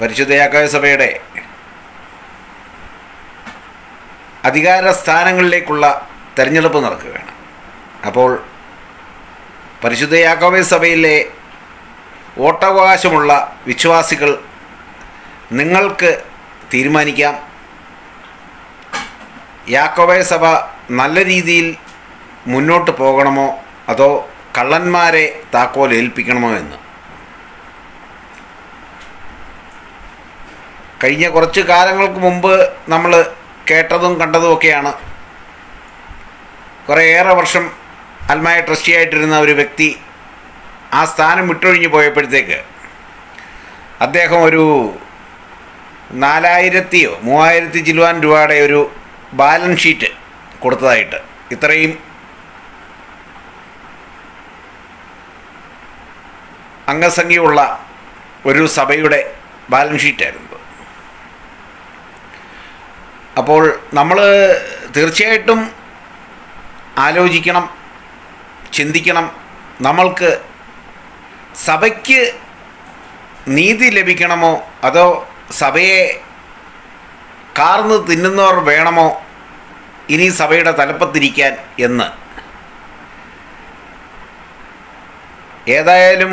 പരിശുദ്ധ യാക്കോബ സഭയുടെ അധികാര സ്ഥാനങ്ങളിലേക്കുള്ള തെരഞ്ഞെടുപ്പ് നടക്കുകയാണ് അപ്പോൾ പരിശുദ്ധ യാക്കോബ സഭയിലെ വോട്ടവകാശമുള്ള വിശ്വാസികൾ നിങ്ങൾക്ക് തീരുമാനിക്കാം യാക്കോബ സഭ നല്ല രീതിയിൽ മുന്നോട്ട് പോകണമോ അതോ കള്ളന്മാരെ താക്കോൽ ഏൽപ്പിക്കണമോ എന്ന് കഴിഞ്ഞ കുറച്ച് കാലങ്ങൾക്ക് മുമ്പ് നമ്മൾ കേട്ടതും കണ്ടതുമൊക്കെയാണ് കുറേയേറെ വർഷം അൽമായ ട്രസ്റ്റി ആയിട്ടിരുന്ന ഒരു വ്യക്തി ആ സ്ഥാനം വിട്ടൊഴിഞ്ഞു പോയപ്പോഴത്തേക്ക് അദ്ദേഹം ഒരു നാലായിരത്തിയോ മൂവായിരത്തി ചില്ലുവാൻ രൂപയുടെ ഒരു ബാലൻസ് ഷീറ്റ് കൊടുത്തതായിട്ട് ഇത്രയും അംഗസംഖ്യയുള്ള ഒരു സഭയുടെ ബാലൻസ് ഷീറ്റായിരുന്നു അപ്പോൾ നമ്മൾ തീർച്ചയായിട്ടും ആലോചിക്കണം ചിന്തിക്കണം നമ്മൾക്ക് സഭയ്ക്ക് നീതി ലഭിക്കണമോ അതോ സഭയെ കാർന്ന് തിന്നുന്നവർ വേണമോ ഇനി സഭയുടെ തലപ്പത്തിരിക്കാൻ എന്ന് ഏതായാലും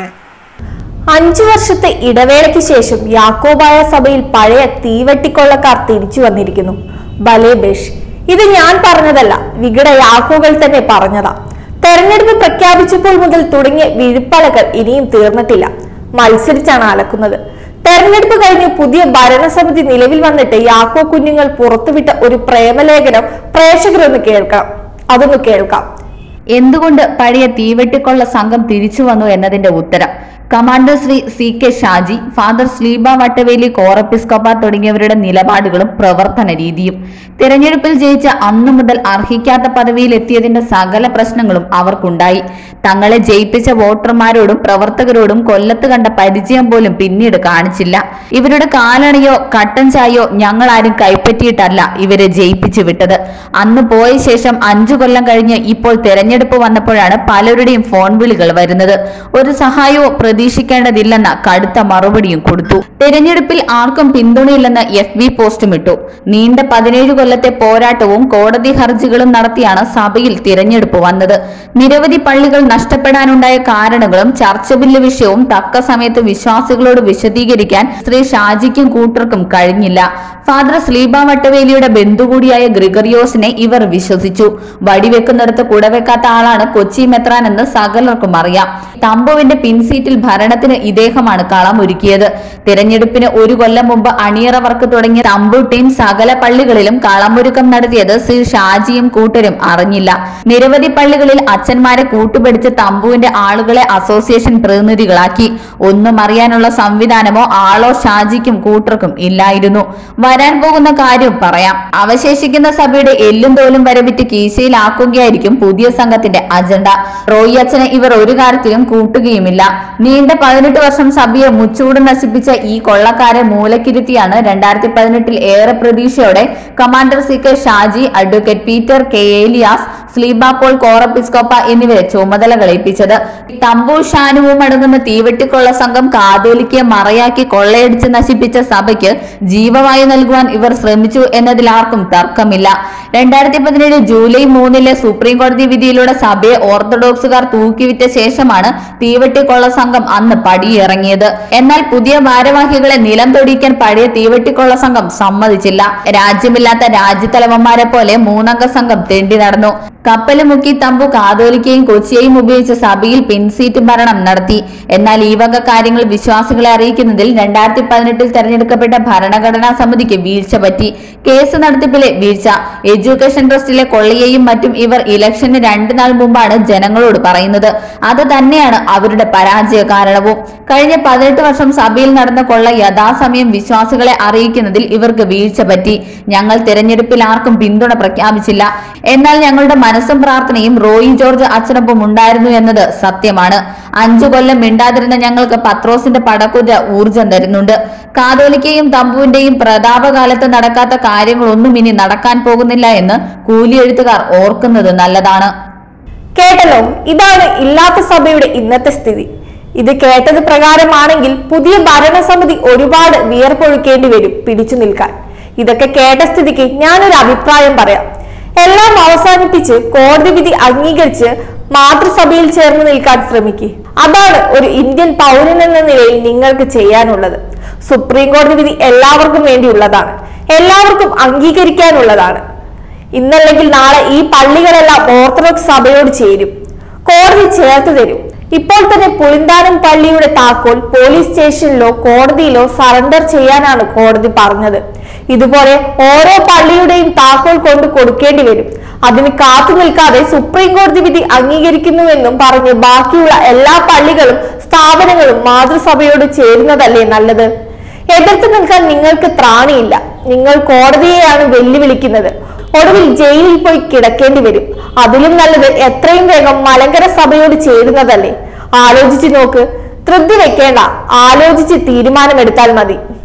അഞ്ചു വർഷത്തെ ഇടവേളയ്ക്ക് ശേഷം യാക്കോബായ സഭയിൽ പഴയ തീവെട്ടിക്കൊള്ളക്കാർ തിരിച്ചു വന്നിരിക്കുന്നു ബലേബേഷ് ഇത് ഞാൻ പറഞ്ഞതല്ല വികട യാക്കോകൾ തന്നെ പറഞ്ഞതാ തെരഞ്ഞെടുപ്പ് പ്രഖ്യാപിച്ചപ്പോൾ മുതൽ തുടങ്ങിയ വിഴുപ്പലകൾ ഇനിയും തീർന്നിട്ടില്ല മത്സരിച്ചാണ് അലക്കുന്നത് തെരഞ്ഞെടുപ്പ് കഴിഞ്ഞ് പുതിയ ഭരണസമിതി നിലവിൽ വന്നിട്ട് യാക്കോ കുഞ്ഞുങ്ങൾ പുറത്തുവിട്ട ഒരു പ്രേമലേഖനം പ്രേക്ഷകരൊന്ന് കേൾക്കാം അതൊന്ന് കേൾക്കാം എന്തുകൊണ്ട് പഴയ തീവെട്ടിക്കൊള്ള സംഘം തിരിച്ചു വന്നു എന്നതിന്റെ ഉത്തരം commander Shri C K Shaji father Sleeba Vattaveli കോറപ്പിസ്കോപ്പ തുടങ്ങിയവരുടെ നിലപാടുകളും പ്രവർത്തന രീതിയും തിരഞ്ഞെടുപ്പിൽ ജയിച്ച അന്നു മുതൽ അർഹിക്കാത്ത പദവിയിൽ എത്തിയതിന്റെ സകല പ്രശ്നങ്ങളും അവർക്കുണ്ടായി തങ്ങളെ ജയിപ്പിച്ച വോട്ടർമാരോടും പ്രവർത്തകരോടും കൊല്ലത്ത് കണ്ട പരിചയം പോലും പിന്നീട് കാണിച്ചില്ല ഇവരുടെ കാലണിയോ കട്ടൻ ചായോ ഞങ്ങൾ ആരും കൈപ്പറ്റിയിട്ടല്ല ഇവരെ ജയിപ്പിച്ചു വിട്ടത് അന്ന് പോയ ശേഷം അഞ്ചു കൊല്ലം കഴിഞ്ഞ് ഇപ്പോൾ തെരഞ്ഞെടുപ്പ് വന്നപ്പോഴാണ് പലരുടെയും ഫോൺ വിളികൾ വരുന്നത് ഒരു സഹായവും പ്രതീക്ഷിക്കേണ്ടതില്ലെന്ന കടുത്ത മറുപടിയും കൊടുത്തു തെരഞ്ഞെടുപ്പിൽ ആർക്കും പിന്തുണയില്ലെന്ന് എഫ് ബി പോസ്റ്റും ഇട്ടു നീണ്ട പതിനേഴ് കൊല്ലത്തെ പോരാട്ടവും കോടതി ഹർജികളും നടത്തിയാണ് സഭയിൽ തിരഞ്ഞെടുപ്പ് വന്നത് നിരവധി പള്ളികൾ നഷ്ടപ്പെടാനുണ്ടായ കാരണങ്ങളും ചർച്ച ബില്ല് വിഷയവും തക്ക സമയത്ത് വിശ്വാസികളോട് വിശദീകരിക്കാൻ ശ്രീ ഷാജിക്കും കൂട്ടർക്കും കഴിഞ്ഞില്ല ഫാദർ സ്ലീബ വട്ടവേലിയുടെ ബന്ധു കൂടിയായ ഗ്രിഗറിയോസിനെ ഇവർ വിശ്വസിച്ചു വടിവെക്കുന്നിടത്ത് കുടവെക്കാത്ത ആളാണ് കൊച്ചി മെത്രാൻ എന്ന് സകലർക്കും അറിയാം തമ്പുവിന്റെ പിൻസീറ്റിൽ ഭരണത്തിന് ഇദ്ദേഹമാണ് കളമൊരുക്കിയത് തിരഞ്ഞെടുപ്പിന് ഒരു കൊല്ലം മുമ്പ് അണിയറ വർക്ക് തുടങ്ങിയ തമ്പു ടീം സകല പള്ളികളിലും കളമൊരുക്കം നടത്തിയത് ശ്രീ ഷാജിയും കൂട്ടരും അറിഞ്ഞില്ല നിരവധി പള്ളികളിൽ അച്ഛന്മാരെ കൂട്ടുപിടിച്ച് തമ്പുവിന്റെ ആളുകളെ അസോസിയേഷൻ പ്രതിനിധികളാക്കി ഒന്നും അറിയാനുള്ള സംവിധാനമോ ആളോ ഷാജിക്കും കൂട്ടർക്കും ഇല്ലായിരുന്നു വരാൻ പോകുന്ന കാര്യം പറയാം അവശേഷിക്കുന്ന സഭയുടെ എല്ലും തോലും വരെ വിറ്റ് കീശയിലാക്കുകയായിരിക്കും പുതിയ സംഘത്തിന്റെ അജണ്ട റോയി അച്ഛനെ ഇവർ ഒരു കാര്യത്തിലും കൂട്ടുകയുമില്ല നീണ്ട പതിനെട്ട് വർഷം സഭയെ മുച്ചൂട് നശിപ്പിച്ച ഈ കൊള്ളക്കാരെ മൂലക്കിരുത്തിയാണ് രണ്ടായിരത്തി പതിനെട്ടിൽ ഏറെ പ്രതീക്ഷയോടെ commander C K Shaji advocate Peter K Elias Sleeba Paul കോറപ്പിസ്കോപ്പ എന്നിവരെ ചുമതലകൾ ഏൽപ്പിച്ചത് തമ്പു ഷാനുവും അടങ്ങുന്ന തീവെട്ടിക്കൊള്ള സംഘം കാതോലിക്കെ മറയാക്കി കൊള്ളയടിച്ച് നശിപ്പിച്ച സഭയ്ക്ക് ജീവവായു നൽകുവാൻ ഇവർ ശ്രമിച്ചു എന്നതിൽ ആർക്കും തർക്കമില്ല രണ്ടായിരത്തി പതിനേഴ് ജൂലൈ മൂന്നിലെ സുപ്രീം കോടതി വിധിയിലൂടെ സഭയെ ഓർത്തഡോക്സുകാർ തൂക്കിവിറ്റ ശേഷമാണ് തീവെട്ടിക്കൊള്ള സംഘം അന്ന് പടിയിറങ്ങിയത് എന്നാൽ പുതിയ ഭാരവാഹികളെ നിലം തൊടിയിക്കാൻ പഴയ തീവെട്ടിക്കൊള്ള സംഘം സമ്മതിച്ചില്ല രാജ്യമില്ലാത്ത രാജ്യത്തലവന്മാരെ പോലെ മൂന്നംഗ സംഘം തെണ്ടി നടന്നു കപ്പല് മുക്കി തമ്പു കാതോലിക്കയും കൊച്ചിയെയും ഉപയോഗിച്ച് സഭയിൽ പിൻസീറ്റ് ഭരണം നടത്തി എന്നാൽ ഈ വക കാര്യങ്ങൾ വിശ്വാസികളെ അറിയിക്കുന്നതിൽ രണ്ടായിരത്തി പതിനെട്ടിൽ തെരഞ്ഞെടുക്കപ്പെട്ട ഭരണഘടനാ സമിതിക്ക് വീഴ്ച പറ്റി കേസ് നടത്തിപ്പിലെ വീഴ്ച എഡ്യൂക്കേഷൻ ട്രസ്റ്റിലെ കൊള്ളയെയും മറ്റും ഇവർ ഇലക്ഷന് രണ്ടു നാൾ മുമ്പാണ് ജനങ്ങളോട് പറയുന്നത് അത് തന്നെയാണ് അവരുടെ പരാജയ കാരണവും കഴിഞ്ഞ പതിനെട്ട് വർഷം സഭയിൽ നടന്ന കൊള്ള യഥാസമയം വിശ്വാസികളെ അറിയിക്കുന്നതിൽ ഇവർക്ക് വീഴ്ച പറ്റി ഞങ്ങൾ തിരഞ്ഞെടുപ്പിൽ ആർക്കും പിന്തുണ പ്രഖ്യാപിച്ചില്ല എന്നാൽ ഞങ്ങളുടെ മനസ്സും പ്രാർത്ഥനയും റോയി ജോർജ് അച്ഛനൊപ്പം ഉണ്ടായിരുന്നു എന്നത് സത്യമാണ് അഞ്ചു കൊല്ലം മിണ്ടാതിരുന്ന ഞങ്ങൾക്ക് പത്രോസിന്റെ പടക്കുര ഊർജം തരുന്നുണ്ട് കാതോലിക്കയും തമ്പുവിന്റെയും പ്രതാപകാലത്ത് നടക്കാത്ത കാര്യങ്ങളൊന്നും ഇനി നടക്കാൻ പോകുന്നില്ല എന്ന് കൂലിയെഴുത്തുകാർ ഓർക്കുന്നത് നല്ലതാണ് കേട്ടല്ലോ ഇതാണ് ഇല്ലാത്ത സഭയുടെ ഇന്നത്തെ സ്ഥിതി ഇത് കേട്ടത് പ്രകാരമാണെങ്കിൽ പുതിയ ഭരണസമിതി ഒരുപാട് വിയർപ്പൊഴുക്കേണ്ടി വരും പിടിച്ചു നിൽക്കാൻ ഇതൊക്കെ കേട്ട സ്ഥിതിക്ക് ഞാനൊരു അഭിപ്രായം പറയാം എല്ലാം അവസാനിപ്പിച്ച് കോടതി വിധി അംഗീകരിച്ച് മാതൃസഭയിൽ ചേർന്ന് നിൽക്കാൻ ശ്രമിക്കുക അതാണ് ഒരു ഇന്ത്യൻ പൗരൻ എന്ന നിലയിൽ നിങ്ങൾക്ക് ചെയ്യാനുള്ളത് സുപ്രീം കോടതി വിധി എല്ലാവർക്കും വേണ്ടിയുള്ളതാണ് എല്ലാവർക്കും അംഗീകരിക്കാനുള്ളതാണ് ഇന്നല്ലെങ്കിൽ നാളെ ഈ പള്ളികളെല്ലാം ഓർത്തഡോക്സ് സഭയോട് ചേരും കോടതി ചേർത്ത് തരും ഇപ്പോൾ തന്നെ പുളിന്താനം പള്ളിയുടെ താക്കോൽ പോലീസ് സ്റ്റേഷനിലോ കോടതിയിലോ സറണ്ടർ ചെയ്യാനാണ് കോടതി പറഞ്ഞത് ഇതുപോലെ ഓരോ പള്ളിയുടെയും താക്കോൽ കൊണ്ട് കൊടുക്കേണ്ടി വരും അതിന് കാത്തു നിൽക്കാതെ സുപ്രീം കോടതി വിധി അംഗീകരിക്കുന്നുവെന്നും പറഞ്ഞ് ബാക്കിയുള്ള എല്ലാ പള്ളികളും സ്ഥാപനങ്ങളും മാതൃസഭയോട് ചേരുന്നതല്ലേ നല്ലത് എതിർത്ത് നിൽക്കാൻ നിങ്ങൾക്ക് ത്രാണിയില്ല നിങ്ങൾ കോടതിയെയാണ് വെല്ലുവിളിക്കുന്നത് ഒടുവിൽ ജയിലിൽ പോയി കിടക്കേണ്ടി വരും അതിലും നല്ലത് എത്രയും വേഗം മലങ്കര സഭയോട് ചേരുന്നതല്ലേ ആലോചിച്ച് നോക്ക് ധൃതി വെക്കേണ്ട ആലോചിച്ച് തീരുമാനമെടുത്താൽ മതി